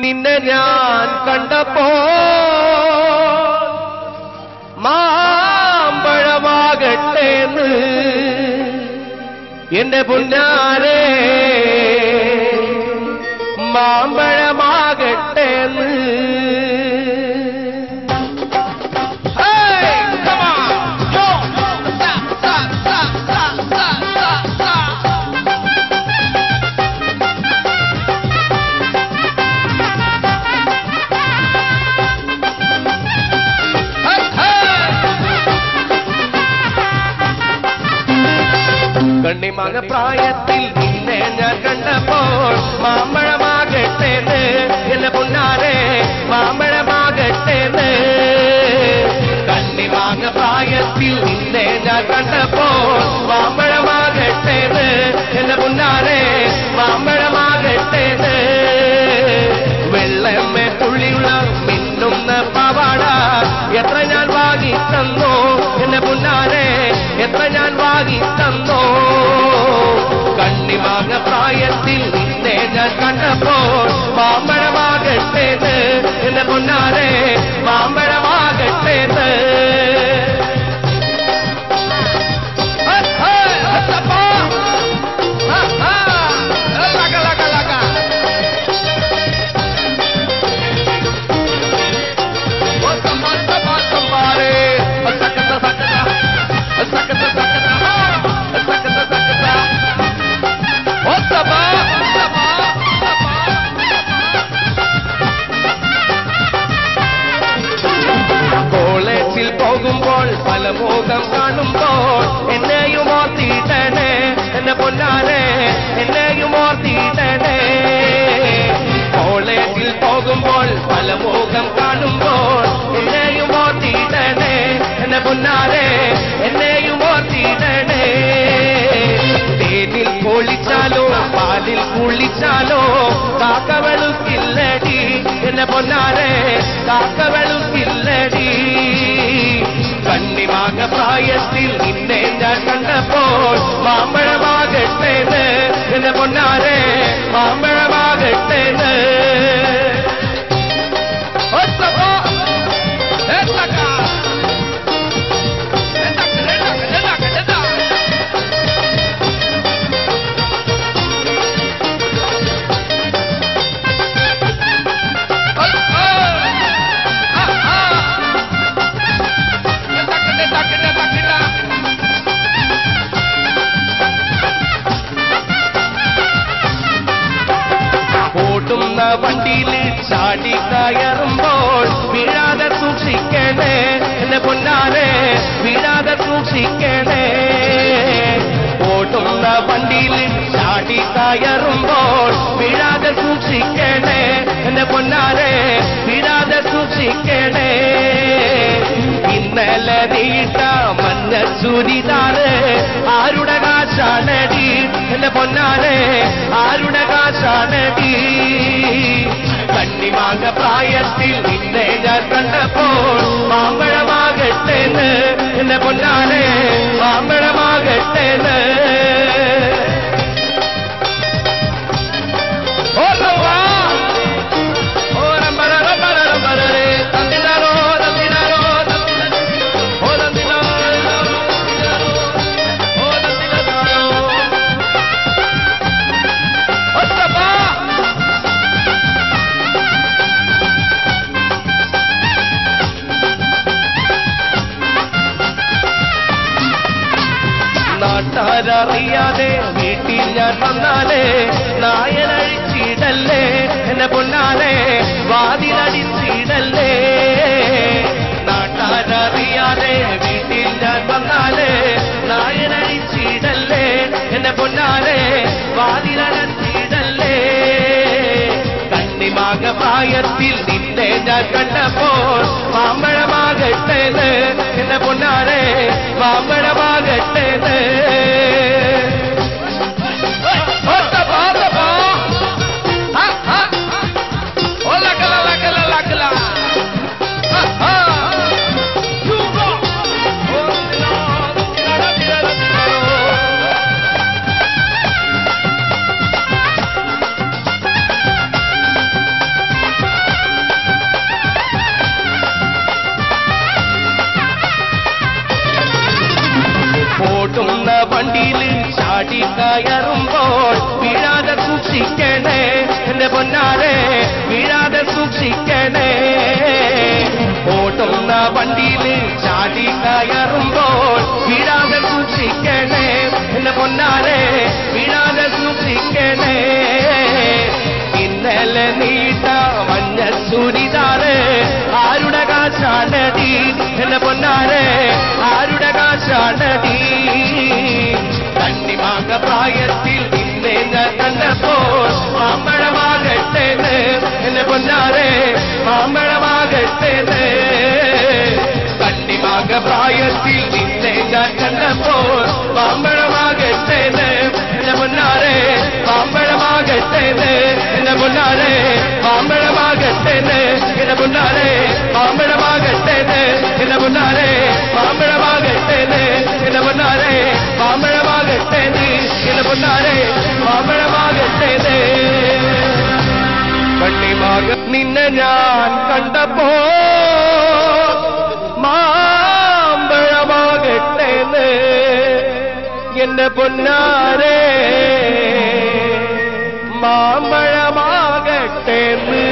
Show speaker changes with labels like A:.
A: നിന്നെ ഞാൻ കണ്ടപ്പോ മാമ്പഴമാകട്ടേന്ന് എന്റെ പുന്നാരെ മാമ്പഴമാകട്ടേന്ന് Hey, come on, yo, sa, sa, sa, sa, sa, sa, sa. Hey, hey. കണ്ണിമക പ്രായത്തിൽ നിന്നെ ഞാൻ കണ്ടപ്പോൾ മാമ്പഴമാകട്ടേന്ന് എന്റെ പൊന്നാരെ മാമ്പഴമാകട്ടേന്ന് കണ്ണിമാങ്ങ പ്രായത്തിൽ നിന്നെ ഞാൻ കണ്ടപ്പോൾ മാമ്പഴമാകട്ടേന്ന് എന്റെ പൊന്നാരെ മാമ്പഴമാകട്ടേന്ന് വെള്ളമ്മ തുള്ളിയുള്ള മിന്നുന്ന പവാട എത്ര ഞാൻ വാങ്ങി തന്നോ എന്റെ പൊന്നാരെ എത്ര ഞാൻ വാങ്ങി തന്നോ കണ്ണിമാങ്ങ പ്രായത്തിൽ നിന്നെ ഞാൻ കണ്ടപ്പോൾ മാമ്പഴമാകട്ടേത് എന്റെ പൊന്നാരെ മാമ്പഴമാകട്ടേത് ഹേ, ഹേ, ഹത്തപ്പാ. ഹാ, ഹാ. ലക, ലക, ലക. കോളേജിൽ പോകുമ്പോൾ പല മുഖം കാണുമ്പോൾ എന്നെയും ഓർത്തിട്ടണേ എന്നെ പൊന്നാനെ എന്നെയും ഓർത്തിട്ടണേ കോളേജിൽ പോകുമ്പോൾ പല മുഖം കാണുമ്പോൾ എന്നെയും ഓർത്തിടണേ എന്നെ പൊന്നാരെ എന്നെയും ഓർത്തിടണേ തേനിൽ പൊളിച്ചാലോ പാലിൽ കുളിച്ചാലോ കാക്ക വെളുക്കില്ലടി എന്നെ പൊന്നാരെ കാക്ക വെളുക്കില്ലടി കണ്ണിമാക പ്രായത്തിൽ നിന്നെ ഞാൻ കണ്ടപ്പോൾ മാമ്പഴമാകട്ടേന്ന് എന്നെ പൊന്നാരെ മാമ്പഴമാകട്ടേന്ന് ഒത്തപ്പോ, എത്തക്ക, എത്തക്ക, എത്തക്ക, എത്തക്ക, എത്തക്ക. Oh, oh. Ah, ah. എത്തക്ക, എത്തക്ക, എത്തക്ക, എത്തക്ക. ഓടുന്ന വണ്ടിയിൽ ചാടി കയറുമ്പോൾ വീഴാതെ സൂക്ഷിക്കണേ എന്റെ പൊന്നാരെ വീഴാതെ സൂക്ഷിക്കണേ ഓടുന്ന വണ്ടിയിൽ ചാടി കയറുമ്പോൾ വീഴാതെ സൂക്ഷിക്കണേ എന്റെ പൊന്നാരെ വീഴാതെ സൂക്ഷിക്കണേ ഇന്നലെ നീട്ട മഞ്ഞ ചുരിദാറ് ആരുടെ കാശാണടി എന്റെ പൊന്നാരെ ആരുടെ കാശാണടി കണ്ണിമാങ്ങ പ്രായത്തിൽ നിന്നെ ഞാൻ കണ്ടപ്പോൾ മാമ്പഴമാകട്ടേന്ന് എന്റെ പൊന്നാരെ മാമ്പഴമാകട്ടേന്ന് ഓ ലവാ ഓ രമ്പര രമ്പര രമ്പരേ തന്നിലാരോ തന്നിലാരോ തന്നിലാരോ ഓ തന്നിലാരോ ഓ തന്നിലാരോ ഒത്തപ്പാ നാട്ടാരറിയാതെ വീട്ടിൽ ഞാൻ വന്നാലേ നായനഴിച്ചിടല്ലേ എന്നെ പൊന്നാലെ വാതിലടിച്ചിടല്ലേ നാട്ടാരറിയാതെ വീട്ടിൽ ഞാൻ വന്നാലേ നായനഴിച്ചിടല്ലേ എന്നെ പൊന്നാലെ വാതിലടച്ചിടല്ലേ കണ്ണിമാക പ്രായത്തിൽ നിന്നെ ഞാൻ കണ്ടപ്പോൾ മാമ്പഴമാകട്ടേന്ന് എന്നെ പൊന്നാരെ മാമ്പഴമാകട്ടേന്ന് ഒത്തപ്പാ, ഒത്തപ്പാ. ആ, ആ. ഓ, ലക്കല, ലക്കല, ലക്കല. ആ, ആ. ചൂടോ. ഓ, തിലോ, തിലോ, തിലോ, തിലോ. ചാടി കയറുമ്പോൾ വീഴാതെ സൂക്ഷിക്കണേ എന്റെ പൊന്നാരെ വീഴാതെ സൂക്ഷിക്കണേ ഓടുന്ന വണ്ടിയിൽ ചാടി കയറുമ്പോൾ വീഴാതെ സൂക്ഷിക്കണേ എന്റെ പൊന്നാരെ വീഴാതെ സൂക്ഷിക്കണേ ഇന്നലെ നീട്ട മഞ്ഞ ചുരിദാറ് ആരുടെ കാശാണടി എന്റെ പൊന്നാരെ ആരുടെ കാശാണടി കണ്ണിമാക പ്രായത്തിൽ നിന്നെ ഞാൻ കണ്ടപ്പോൾ മാമ്പഴമാകട്ടെ എന്റെ പൊന്നാരെ മാമ്പഴമാകട്ടെ കണ്ണിമാക പ്രായത്തിൽ നിന്നെ ഞാൻ കണ്ടപ്പോൾ മാമ്പഴമാകട്ടെ എന്റെ പൊന്നാരെ മാമ്പഴമാകട്ടെ എന്റെ പൊന്നാരെ മാമ്പഴമാകട്ടെ എന്റെ പൊന്നാരെ മാമ്പഴമാകട്ടെ എന്റെ പൊന്നാരെ മാമ്പഴമാകട്ടെ എന്റെ പൊന്നാരെ മാമ്പഴമാകട്ടെ എന്റെ പൊന്നാരെ മാമ്പഴമാകട്ടെ കണ്ണിമാക നിന്നെ ഞാൻ കണ്ടപ്പോ മാമ്പഴമാകട്ടെ എന്റെ പൊന്നാരെ മാമ്പഴമാകട്ടെ